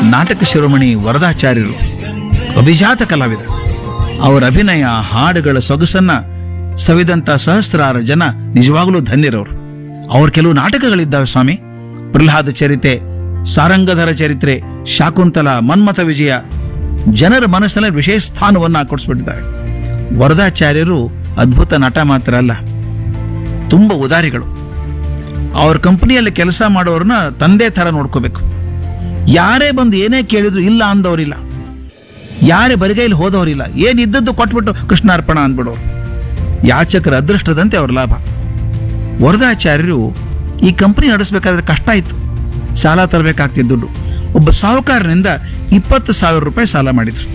ನಾಟಕ ಶಿರೋಮಣಿ ವರದಾಚಾರ್ಯರು ಅಭಿಜಾತ ಕಲಾವಿದ ಅವರ ಅಭಿನಯ ಹಾಡುಗಳ ಸೊಗಸನ್ನ ಸವಿದಂತ ಸಹಸ್ರಾರು ಜನ ನಿಜವಾಗಲೂ ಧನ್ಯರವರು ಅವ್ರ ಕೆಲವು ನಾಟಕಗಳಿದ್ದಾವೆ ಸ್ವಾಮಿ ಪ್ರಹ್ಲಾದ ಚರಿತೆ ಸಾರಂಗಧರ ಚರಿತ್ರೆ ಶಾಕುಂತಲ ಮನ್ಮಥ ವಿಜಯ ಜನರ ಮನಸ್ಸಿನಲ್ಲಿ ವಿಶೇಷ ಸ್ಥಾನವನ್ನು ಆಕರ್ಷಿಸ್ಬಿಟ್ಟಿದ್ದಾರೆ ವರದಾಚಾರ್ಯರು ಅದ್ಭುತ ನಟ ಮಾತ್ರ ಅಲ್ಲ ತುಂಬ ಉದಾರಿಗಳು ಅವ್ರ ಕಂಪನಿಯಲ್ಲಿ ಕೆಲಸ ಮಾಡೋರನ್ನ ತಂದೆ ಥರ ನೋಡ್ಕೋಬೇಕು ಯಾರೇ ಬಂದು ಏನೇ ಕೇಳಿದ್ರು ಇಲ್ಲ ಅಂದವರಿಲ್ಲ ಯಾರೇ ಬರಿಗೈಲಿ ಹೋದವರಿಲ್ಲ ಏನಿದ್ದದ್ದು ಕೊಟ್ಬಿಟ್ಟು ಕೃಷ್ಣಾರ್ಪಣ ಅಂದ್ಬಿಡೋರು ಯಾಚಕರ ಅದೃಷ್ಟದಂತೆ ಅವ್ರ ಲಾಭ ವರದಾಚಾರ್ಯರು ಈ ಕಂಪನಿ ನಡೆಸಬೇಕಾದ್ರೆ ಕಷ್ಟ ಇತ್ತು ಸಾಲ ತರಬೇಕಾಗ್ತಿದ್ದ ದುಡ್ಡು ಒಬ್ಬ ಸಾಹುಕಾರನಿಂದ ಇಪ್ಪತ್ತು ಸಾವಿರ ರೂಪಾಯಿ ಸಾಲ ಮಾಡಿದ್ರು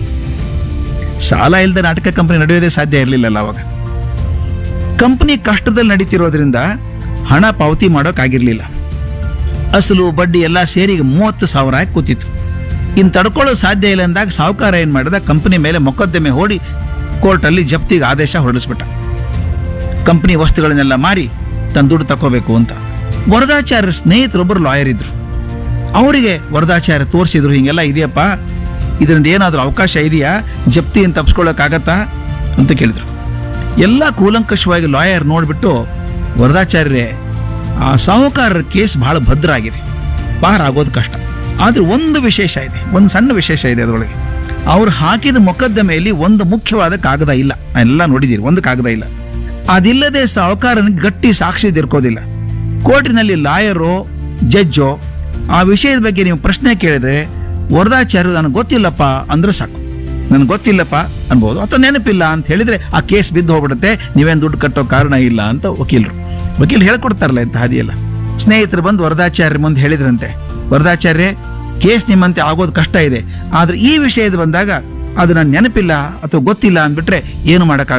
ಸಾಲ ಇಲ್ಲದೆ ನಾಟಕ ಕಂಪನಿ ನಡೆಯೋದೇ ಸಾಧ್ಯ ಇರಲಿಲ್ಲಲ್ಲ ಅವಾಗ ಕಂಪನಿ ಕಷ್ಟದಲ್ಲಿ ನಡೀತಿರೋದ್ರಿಂದ ಹಣ ಪಾವತಿ ಮಾಡೋಕ್ಕಾಗಿರ್ಲಿಲ್ಲ ಅಸಲು ಬಡ್ಡಿ ಎಲ್ಲ ಸೇರಿ ಮೂವತ್ತು ಸಾವಿರ ಆಗಿ ಕೂತಿತ್ತು ಇನ್ನು ತಡ್ಕೊಳ್ಳೋದು ಸಾಧ್ಯ ಇಲ್ಲ ಅಂದಾಗ ಸಾಹುಕಾರ ಏನು ಮಾಡಿದ ಕಂಪನಿ ಮೇಲೆ ಮೊಕದ್ದಮೆ ಹೂಡಿ ಕೋರ್ಟಲ್ಲಿ ಜಪ್ತಿಗೆ ಆದೇಶ ಹೊರಡಿಸ್ಬಿಟ್ಟ ಕಂಪನಿ ವಸ್ತುಗಳನ್ನೆಲ್ಲ ಮಾರಿ ತನ್ನ ದುಡ್ಡು ತಗೋಬೇಕು ಅಂತ ವರದಾಚಾರ್ಯ ಸ್ನೇಹಿತರೊಬ್ಬರು ಲಾಯರ್ ಇದ್ರು ಅವರಿಗೆ ವರದಾಚಾರ್ಯ ತೋರಿಸಿದ್ರು ಹಿಂಗೆಲ್ಲ ಇದೆಯಪ್ಪ ಇದರಿಂದ ಏನಾದರೂ ಅವಕಾಶ ಇದೆಯಾ ಜಪ್ತಿಯನ್ನು ತಪ್ಪಿಸ್ಕೊಳ್ಳೋಕ್ಕಾಗತ್ತಾ ಅಂತ ಕೇಳಿದ್ರು ಎಲ್ಲ ಕೂಲಂಕಷವಾಗಿ ಲಾಯರ್ ನೋಡಿಬಿಟ್ಟು ವರದಾಚಾರ್ಯರೇ ಆ ಸಾಹುಕಾರರ ಕೇಸ್ ಬಹಳ ಭದ್ರ ಆಗಿದೆ ಪಾರ ಆಗೋದು ಕಷ್ಟ ಆದರೆ ಒಂದು ವಿಶೇಷ ಇದೆ ಒಂದು ಸಣ್ಣ ವಿಶೇಷ ಇದೆ ಅದರೊಳಗೆ ಅವ್ರು ಹಾಕಿದ ಮೊಕದ್ದಮೆಯಲ್ಲಿ ಒಂದು ಮುಖ್ಯವಾದ ಕಾಗದ ಇಲ್ಲ ಎಲ್ಲ ನೋಡಿದ್ದೀರಿ ಒಂದು ಕಾಗದ ಇಲ್ಲ ಅದಿಲ್ಲದೆ ಸಾಹುಕಾರನಿಗೆ ಗಟ್ಟಿ ಸಾಕ್ಷಿ ಇದಿರ್ಕೋದಿಲ್ಲ ಕೋರ್ಟಿನಲ್ಲಿ ಲಾಯರೋ ಜಡ್ಜೋ ಆ ವಿಷಯದ ಬಗ್ಗೆ ನೀವು ಪ್ರಶ್ನೆ ಕೇಳಿದ್ರೆ ವರದಾಚಾರ್ಯರು ನನಗೆ ಗೊತ್ತಿಲ್ಲಪ್ಪ ಅಂದ್ರೆ ಸಾಕು ನನಗೆ ಗೊತ್ತಿಲ್ಲಪ್ಪ ಅನ್ಬೋದು ಅಥವಾ ನೆನಪಿಲ್ಲ ಅಂತ ಹೇಳಿದ್ರೆ ಆ ಕೇಸ್ ಬಿದ್ದು ಹೋಗ್ಬಿಡುತ್ತೆ ನೀವೇನು ದುಡ್ಡು ಕಟ್ಟೋ ಕಾರಣ ಇಲ್ಲ ಅಂತ ವಕೀಲರು ವಕೀಲರು ಹೇಳ್ಕೊಡ್ತಾರಲ್ಲ ಇಂಥ ಹಾದಿಯೆಲ್ಲ ಸ್ನೇಹಿತರು ಬಂದು ವರದಾಚಾರ್ಯ ಮುಂದೆ ಹೇಳಿದ್ರಂತೆ ವರದಾಚಾರ್ಯ ಕೇಸ್ ನಿಮ್ಮಂತೆ ಆಗೋದು ಕಷ್ಟ ಇದೆ ಆದ್ರೆ ಈ ವಿಷಯದ ಬಂದಾಗ ಅದು ನನ್ನ ನೆನಪಿಲ್ಲ ಅಥವಾ ಗೊತ್ತಿಲ್ಲ ಅಂದ್ಬಿಟ್ರೆ ಏನು ಮಾಡೋಕ್ಕಾಗಲ್ಲ